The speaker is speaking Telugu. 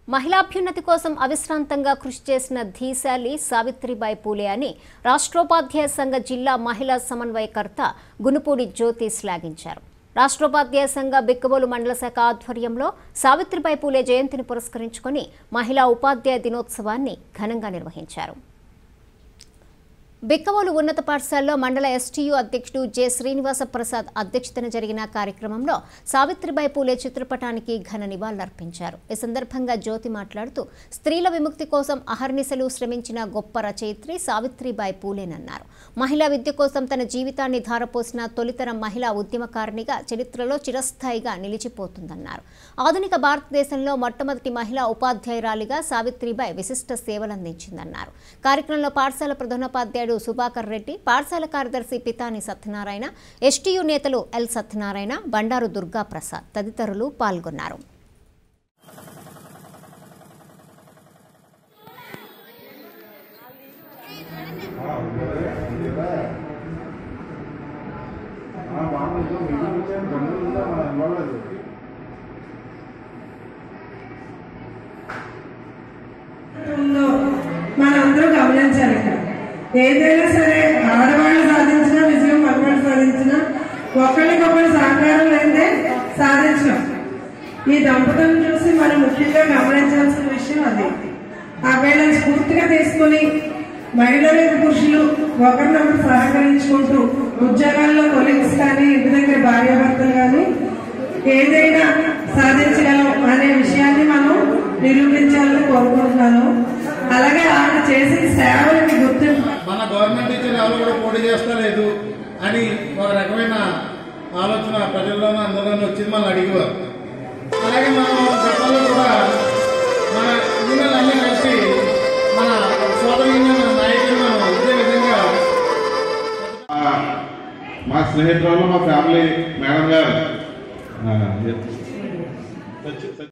మహిళాభ్యున్నతి కోసం అవిశ్రాంతంగా కృషి చేసిన ధీశాలి సావిత్రిబాయి పూలే అని రాష్ట్రోపాధ్యాయ సంఘ జిల్లా మహిళా సమన్వయకర్త గునుపూడి జ్యోతి శ్లాఘించారు రాష్ట్రోపాధ్యాయ సంఘ బిక్కబోలు మండల శాఖ ఆధ్వర్యంలో సావిత్రిబాయి పూలే జయంతిని పురస్కరించుకొని మహిళా ఉపాధ్యాయ దినోత్సవాన్ని ఘనంగా నిర్వహించారు బిక్కవోలు ఉన్నత పాఠశాలలో మండల ఎస్టీయూ అధ్యక్షుడు జె శ్రీనివాస ప్రసాద్ అధ్యక్షతన జరిగిన కార్యక్రమంలో సావిత్రిబాయి పూలే చిత్రపటానికి ఘన నివాళులర్పించారు ఈ సందర్భంగా జ్యోతి మాట్లాడుతూ స్త్రీల విముక్తి కోసం అహర్నిశలు శ్రమించిన గొప్ప రచయిత్రి సావిత్రిబాయి పూలేనన్నారు మహిళా విద్య కోసం తన జీవితాన్ని ధారపోసిన తొలితరం మహిళా ఉద్యమకారిణిగా చరిత్రలో చిరస్థాయిగా నిలిచిపోతుందన్నారు ఆధునిక భారతదేశంలో మొట్టమొదటి మహిళా ఉపాధ్యాయురాలిగా సావిత్రిబాయి విశిష్ట సేవలందించిందన్నారు కార్యక్రమంలో పాఠశాల ప్రధానోపాధ్యాయుడు సుభాకర్ రెడ్డి పాఠశాల కార్యదర్శి పితాని సత్యనారాయణ ఎస్టీయూ నేతలు ఎల్ సత్యనారాయణ బండారు దుర్గా ప్రసాద్ తదితరులు పాల్గొన్నారు బాగుంది మీకు వచ్చాను బంధువులుగా మనం ఇవ్వలేదు ఉందో మనందరూ గమనించాలి ఇక్కడ ఏదైనా సరే ఆడవాళ్ళు సాధించినా విజయం మగవాళ్ళు సాధించినా ఒకరికొకరు సహకారం లేదే సాధించడం ఈ దంపతులను చూసి మనం ముఖ్యంగా గమనించాల్సిన విషయం అది ఆ వీళ్ళని స్ఫూర్తిగా తీసుకుని మహిళలు పురుషులు ఒకరినొకరు సహకరించుకుంటూ ఉద్యోగాల్లో కొలీగ్స్ కానీ ఇంటి దగ్గర భార్యాభర్తలు కానీ ఏదైనా సాధించగలం అనే విషయాన్ని మనం నిరూపించాలని కోరుకుంటున్నాను అలాగే ఆమె చేసిన సేవలకి గుర్తింపు మన గవర్నమెంట్ టీచర్ ఎవరు కూడా పోటీ చేస్తలేదు అని ఒక రకమైన ఆలోచన ప్రజల్లోనూ అందరిలోనూ వచ్చింది మనం అడిగేవారు అలాగే మనం గతంలో కూడా మన యూనియన్లు అన్నీ కలిసి మన సోదర యూనియన్ నాయకులను ఇదే విధంగా ఆ, మా స్నేహితురాలు మా ఫ్యామిలీ మేడం గారు ఆ,